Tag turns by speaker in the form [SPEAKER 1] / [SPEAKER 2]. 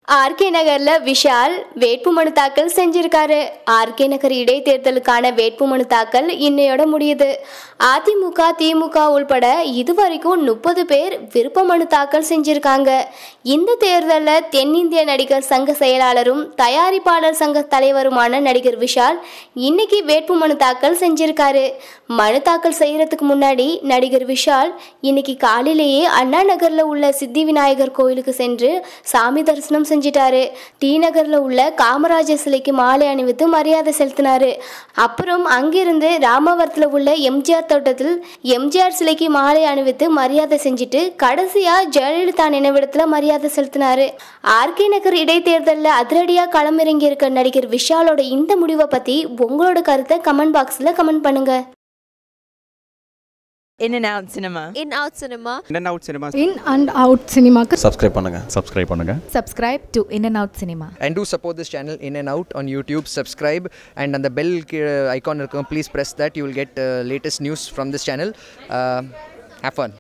[SPEAKER 1] RK நகர்ல விஷால் வேட்புமனு தாக்கல் செஞ்சிருக்காரு ஆர்கே நகர் இடைத்தேர்தலுக்கான வேட்புமனு தாக்கல் இன்னையோட முடியுது அதிமுக திமுக உள்பட இதுவரைக்கும் முப்பது பேர் விருப்ப மனு தாக்கல் செஞ்சிருக்காங்க இந்த தேர்தலில் தென்னிந்திய நடிகர் சங்க செயலாளரும் தயாரிப்பாளர் சங்க தலைவருமான நடிகர் விஷால் இன்னைக்கு வேட்புமனு தாக்கல் செஞ்சிருக்காரு மனு தாக்கல் செய்யறதுக்கு முன்னாடி நடிகர் விஷால் இன்னைக்கு காலையிலேயே அண்ணா நகர்ல உள்ள சித்தி விநாயகர் கோயிலுக்கு சென்று சாமி தரிசனம் செஞ்சிட்டாரு டி நகர்ல உள்ள காமராஜர் சிலைக்கு மாலை அணிவித்து மரியாதை செலுத்தினாரு அப்புறம் அங்கிருந்து ராமவரத்தில் உள்ள எம்ஜிஆர் தோட்டத்தில் எம்ஜிஆர் சிலைக்கு மாலை அணிவித்து மரியாதை செஞ்சுட்டு கடைசியா ஜெயலலிதா நினைவிடத்துல மரியாதை செலுத்தினாரு ஆர்கே நகர் இடைத்தேர்தலில் அதிரடியா களமிறங்கி இருக்க நடிகர் விஷாலோட இந்த முடிவை பத்தி உங்களோட கருத்தை கமெண்ட் பாக்ஸ்ல கமெண்ட் பண்ணுங்க
[SPEAKER 2] In and out cinema.
[SPEAKER 3] in out cinema
[SPEAKER 4] In and out cinemas.
[SPEAKER 5] In and out சினிமாக்கு
[SPEAKER 6] சப்ஸ்கிரைப் பண்ணுங்க
[SPEAKER 7] சப்ஸ்கிரைப் பண்ணுங்க
[SPEAKER 8] subscribe to In and Out Cinema.
[SPEAKER 9] and do support this channel in and out on youtube subscribe and on the bell ki- icon இருக்கும், please press that you will get uh, latest news from this channel uh, have fun